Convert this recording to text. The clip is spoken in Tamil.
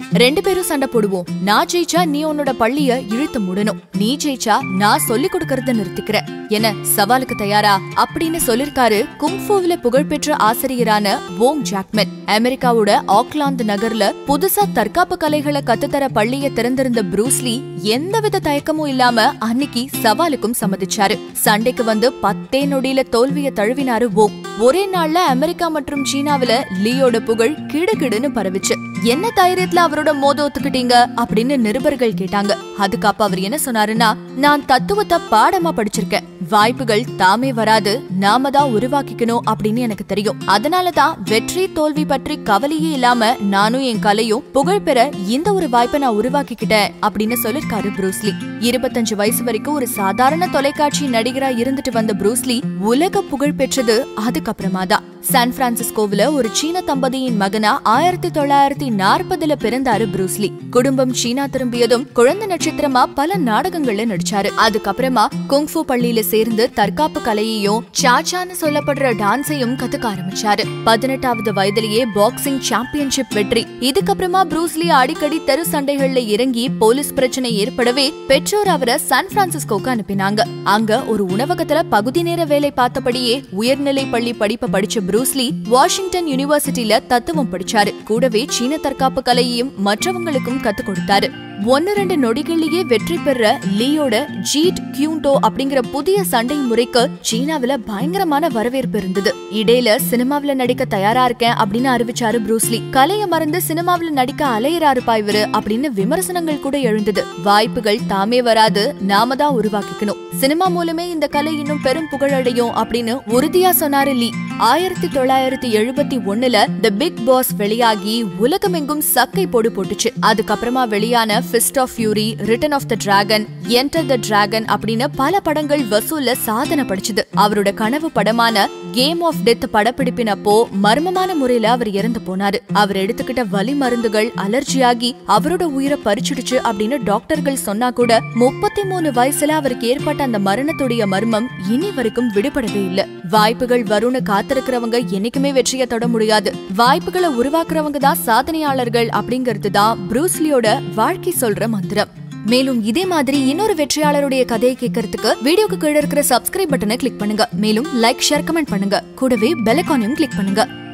ரெண்டு பேரும் சண்டை போடுவோம் நான் ஜெயிச்சா நீ உன்னோட பள்ளிய இழுத்து மூடணும் நீ ஜெயிச்சா நான் சொல்லி கொடுக்கறத நிறுத்திக்கிறேன் என்ன சவாலுக்கு தயாரா அப்படின்னு சொல்லிருக்காரு குங்ஃபூவில புகழ்பெற்ற ஆசிரியரான வோங் ஜாக்மென் அமெரிக்காவோட ஆக்லாந்து நகர்ல புதுசா தற்காப்பு கலைகளை கத்துத்தர பள்ளிய திறந்திருந்த ப்ரூஸ்லி எந்தவித தயக்கமும் இல்லாம அன்னைக்கு சவாலுக்கும் சம்மதிச்சாரு சண்டைக்கு வந்து பத்தே நொடியில தோல்விய தழுவினாரு வோங் ஒரே நாள்ல அமெரிக்கா மற்றும் சீனாவில லீயோட புகழ் கிடுகிடுன்னு பரவிச்சு என்ன தைரியத்துல அவரோட மோத ஒத்துக்கிட்டீங்க அப்படின்னு நிருபர்கள் கேட்டாங்க அதுக்கு அப்ப அவர் என்ன சொன்னாருன்னா நான் தத்துவத்தை பாடமா படிச்சிருக்கேன் வாய்ப்புகள் தாமே வராது நாம தான் உருவாக்கிக்கணும் அப்படின்னு எனக்கு தெரியும் அதனாலதான் வெற்றி தோல்வி பற்றி கவலையே இல்லாம நானும் என் கலையும் புகழ் பெற இந்த ஒரு வாய்ப்பை நான் உருவாக்கிக்கிட்டேன் அப்படின்னு சொல்லிருக்காரு ப்ரூஸ்லி இருபத்தஞ்சு வயசு வரைக்கும் ஒரு சாதாரண தொலைக்காட்சி நடிகரா இருந்துட்டு வந்த ப்ரூஸ்லி உலக புகழ் பெற்றது அதுக்கப்புறமா தான் சான் பிரான்சிஸ்கோவில ஒரு சீன தம்பதியின் மகனா ஆயிரத்தி தொள்ளாயிரத்தி நாற்பதுல பிறந்தாரு ப்ரூஸ்லி குடும்பம் சீனா திரும்பியதும் குழந்தை நட்சத்திரமா பல நாடகங்கள்ல நடிச்சாரு அதுக்கப்புறமா குங்ஃபு பள்ளியில சேர்ந்து தற்காப்பு கலையையும் சாச்சான்னு சொல்லப்படுற டான்ஸையும் கத்துக்க ஆரம்பிச்சாரு பதினெட்டாவது வயதிலேயே பாக்ஸிங் சாம்பியன்ஷிப் வெற்றி இதுக்கப்புறமா ப்ரூஸ்லி அடிக்கடி தெரு சண்டைகள்ல இறங்கி போலீஸ் பிரச்சனை ஏற்படவே பெற்றோர் அவரை சான் பிரான்சிஸ்கோக்கு அனுப்பினாங்க அங்க ஒரு உணவகத்துல பகுதி நேர வேலை பார்த்தபடியே உயர்நிலை பள்ளி படிப்பை படிச்ச ப்ரூஸ்லி வாஷிங்டன் யூனிவர்சிட்டியில தத்துவம் படிச்சாரு கூடவே சீன தற்காப்பு கலையையும் மற்றவங்களுக்கும் கத்து கொடுத்தாரு ஒன்னு ரெண்டு நொடிகள்லயே வெற்றி பெற லீயோட ஜீட் கியூண்டோ அப்படிங்கிற புதிய சண்டை முறைக்கு சீனாவில பயங்கரமான வரவேற்பு இருந்தது இடையில சினிமாவில நடிக்க தயாரா இருக்கேன் அப்படின்னு அறிவிச்சாரு ப்ரூஸ்லி கலைய மறந்து சினிமாவில நடிக்க அலையறாருப்பா இவரு அப்படின்னு விமர்சனங்கள் கூட எழுந்தது வாய்ப்புகள் தாமே வராது நாம தான் உருவாக்கிக்கணும் சினிமா மூலமே இந்த கலை இன்னும் பெரும் புகழடையும் அப்படின்னு உறுதியா சொன்னாரு லீ ஆயிரத்தி தொள்ளாயிரத்தி எழுபத்தி ஒண்ணுல த பிக் பாஸ் வெளியாகி உலகமெங்கும் சக்கை போடு போட்டுச்சு அதுக்கப்புறமா வெளியான fist of fury return of the dragon enter the dragon அப்படின்னு பல படங்கள் வசூல்ல சாதனை படிச்சது அவரோட கனவு படமான கேம் ஆஃப் டெத் படப்பிடிப்பினப்போ மர்மமான முறையில அவர் இறந்து போனாரு அவர் எடுத்துக்கிட்ட வலி மருந்துகள் அலர்ஜியாகி அவரோட உயிரை பறிச்சுடுச்சு அப்படின்னு டாக்டர்கள் சொன்னா கூட முப்பத்தி மூணு வயசுல அவருக்கு ஏற்பட்ட அந்த மரணத்துடைய மர்மம் இனி வரைக்கும் விடுபடவே இல்ல வாய்ப்புகள் வரும்னு காத்திருக்கிறவங்க என்னைக்குமே வெற்றியை தொட முடியாது வாய்ப்புகளை உருவாக்குறவங்க தான் சாதனையாளர்கள் அப்படிங்கிறது தான் ப்ரூஸ்லியோட வாழ்க்கை சொல்ற மந்திரம் மேலும் இதே மாதிரி இன்னொரு வெற்றியாளருடைய கதையை கேட்கறதுக்கு வீடியோக்கு கீழே இருக்கிற சப்ஸ்கிரைப் பட்டனை கிளிக் பண்ணுங்க மேலும் லைக் ஷேர் கமெண்ட் பண்ணுங்க கூடவே பெல் ஐகானையும் கிளிக் பண்ணுங்க